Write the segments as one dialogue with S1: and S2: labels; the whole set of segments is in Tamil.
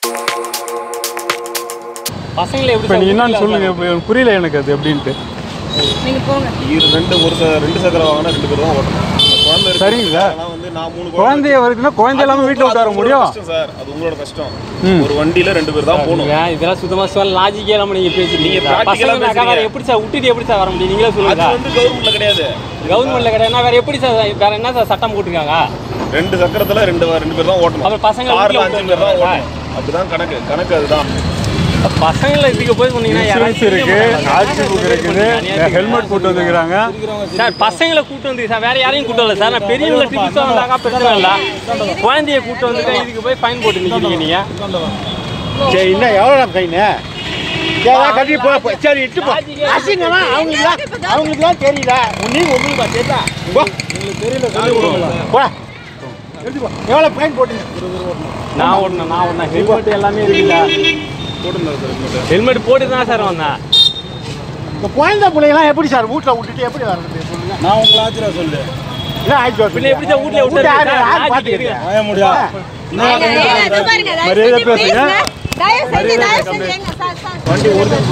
S1: பசங்களை எப்படி
S2: இப்போ
S1: சார்
S2: நீங்கள் என்னன்னு
S1: ஊட்டிலாம்
S2: சொல்லுங்க இப்ப எனக்கு புரியல எனக்கு அது எப்படின்ட்டு
S3: நீங்க போங்க
S4: இரு ரெண்டு ஒரு ச- ரெண்டு சக்கரம் வாங்கினா ரெண்டு பேர் தான் ஓட்டணும் குழந்தை இருக்கு.
S2: சரிங்க சார்.
S4: அதெல்லாம் வந்து நான் மூணு குழந்தை
S2: குழந்தைய வருதுன்னா குழந்தை இல்லாமல் வீட்டில்
S4: அது
S2: உட்கார
S4: உங்களோட
S2: முடியும்
S4: கஷ்டம் சார் அது உங்களோட கஷ்டம்
S2: ம்.
S4: ஒரு வண்டியில ரெண்டு பேர் தான் போகணும்
S1: ஏன் இதெல்லாம் சுத்தமா சொல்ல லாஜிக்கே இல்லாம நீங்க பேசுறீங்க
S4: நீங்க
S1: சார்.
S4: practical ஆ
S1: பசங்க வேற
S4: பேசுறீங்க.
S1: எப்படி சார் விட்டுட்டு எப்படி சார் வர முடியும் நீங்களே
S4: அது
S1: சொல்லுங்க
S4: வந்து கவர்மெண்ட்ல கிடையாது
S1: கவர்மெண்ட்ல கிடையாது வேற எப்படி சார் வேற என்ன சார் சட்டம் போட்டுருக்காங்க
S4: ரெண்டு சக்கரத்துல ரெண்டு ரெண்டு பேர் தான் ஓட்டணும்
S1: அப்புறம் பசங்க
S4: கார்ல
S1: வீட்டுல
S4: அஞ்சு பேர் தான்
S1: உட்காருவாங்க.
S4: ஓட்டணும் அப்படிதான் கணக்கு கணக்கு அதுதான்
S1: பசங்களை இதுக்கு போய் சொன்னீங்கன்னா
S2: இன்சூரன்ஸ்
S1: யாராச்சும்
S2: இருக்கு
S1: கேட்க
S2: ஆர்சி
S1: மாட்டாங்க.
S2: புக் இருக்குது ஹெல்மெட் போட்டு வந்துக்கிறாங்க
S1: சார் பசங்களை கூட்டு வந்து சார் வேற யாரையும் கூட்டு வரல சார் நான் பெரியவங்களை ட்ரிப்ஸ் வந்தாக்கா பிரச்சனை இல்லை குழந்தைய கூட்டு வந்துட்டு இதுக்கு போய் ஃபைன் போட்டு நிற்கிறீங்க நீங்க
S5: சரி என்ன எவ்வளோ கைன்னு சரி கட்டி போ போ. சரி இட்டு போ அசிங்கமா அவங்களுக்கு அவங்களுக்குலாம் தெரியல நீ உங்களுக்கு தெரியல போ போ எடுத்து போ எவ்வளோ ஃபைன் போட்டீங்க
S1: நான் ஒன்று நான் ஒன்று ஹெல்மெட் எல்லாமே இருக்குல்ல
S4: போட்டுருந்தாரு சார் இனிமேட்டு.
S1: ஹெல்மெட் போட்டு தான் சார் வந்தேன்
S5: இந்த குழந்தை பிள்ளைங்களாம் எப்படி சார் வீட்டில் விட்டுட்டு எப்படி வர்றது சொல்லுங்க
S4: நான் உங்களை ஆச்சரியா சொல்லு
S5: இல்லை ஆயிடுச்சு
S1: பின்ன எப்படி சார் வீட்ல விட்டு
S5: வீட்டு யாரு
S1: சார்?
S5: யார்
S1: லாஜிக்
S5: பார்த்துக்கிறீங்க
S1: இருக்கு.
S4: ஆய முடியா
S3: ஏங்க, ஏங்க, இதோ பாருங்க, தயவு
S2: மரியாதை
S3: செஞ்சு
S2: பேசுங்க.
S3: பேசுங்க. தயவு செஞ்சு, தயவு செஞ்சு, ஏங்க, சார், சார்,
S4: வண்டி
S3: சார்,
S4: ஒரிஜினல்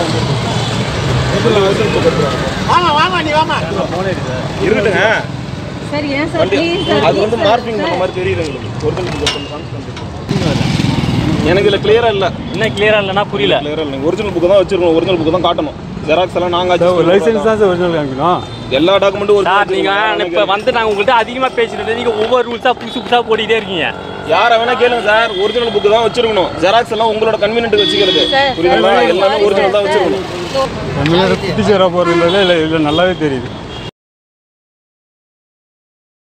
S3: please.
S5: வாமா வாமா நீ வாமா
S4: இருக்கட்டுங்க
S3: சரி, ஏன் சார்,
S4: வண்டி
S3: please சார்,
S4: அது வந்து
S3: please சார்,
S4: மார்க்கிங் பண்ண
S3: சார்.
S4: மாதிரி தெரியுது எங்களுக்கு ஒரிஜினல் புக் கொஞ்சம் காமிச்சு எனக்கு இதுல கிளியரா இல்ல
S1: என்ன கிளியரா இல்லைன்னா புரியல
S4: கிளியரா இல்ல ஒரிஜினல் புக் தான் வச்சிருக்கோம் ஒரிஜினல் புக் தான் காட்டணும் ஜெராக்ஸ் எல்லாம் நாங்க adjust
S2: லைசன்ஸ்
S4: பண்ணி
S2: தான் சார் ஒரிஜினல் காமிக்கணும்
S4: எல்லா டாக்குமெண்ட்டும்
S1: சார் நீங்க இப்ப வந்து நாங்க உங்கள்கிட்ட அதிகமா பேசிட்டு நீங்க ஒவ்வொரு ரூல்ஸா புதுசு புதுசா போட்டுக்கிட்டே இருக்கீங்க
S4: யார வேணா கேளுங்க சார் ஒரிஜினல் புக் தான் வச்சிருக்கணும் ஜெராக்ஸ் எல்லாம் உங்களோட கன்வீனியன்ட் வச்சுக்கிறது
S3: சார்,
S4: புரியுதுங்களா
S3: சார்,
S4: எல்லாமே
S3: sorry,
S4: ஒரிஜினல் தான்
S3: சார்,
S4: வச்சிருக்கணும்
S3: சார்.
S2: தமிழ்நாடு குட்டி சேரா போகிறதுல இல்லை இல்லை நல்லாவே தெரியுது